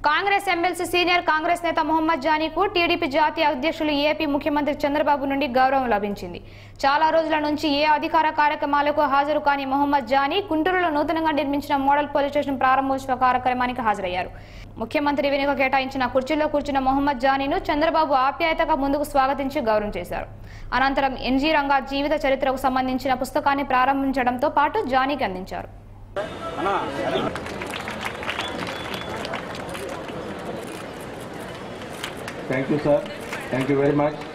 Congress MLC senior Congress నేత Mohammed జానీకు TDP జాతీయ అధ్యక్షులు ఏపీ ముఖ్యమంత్రి చంద్రబాబు నుండి గౌరవం లభించింది చాలా రోజుల నుంచి ఏ అధికార కార్యక్రమాలకు హాజరు కాని మొహమ్మద్ జానీ గుంటూరులో నూతనంగా నిర్మించిన మోడల్ పోలీస్ స్టేషన్ ప్రారంభోత్సవ కార్యక్రమానికి హాజరయ్యారు ముఖ్యమంత్రి వెనుక కేటాయించిన కుర్చీలో కూర్చున్న మొహమ్మద్ జానీను చంద్రబాబు ఆప్యాయతగా ముందుకు స్వాగతించి గౌరవం చేశారు అనంతరం ఎన్జీ రంగా జీవిత చరిత్రకు సంబంధించిన పుస్తకాన్ని ప్రారంభించడంతో పాటు జానీకి అందించారు thank you sir thank you very much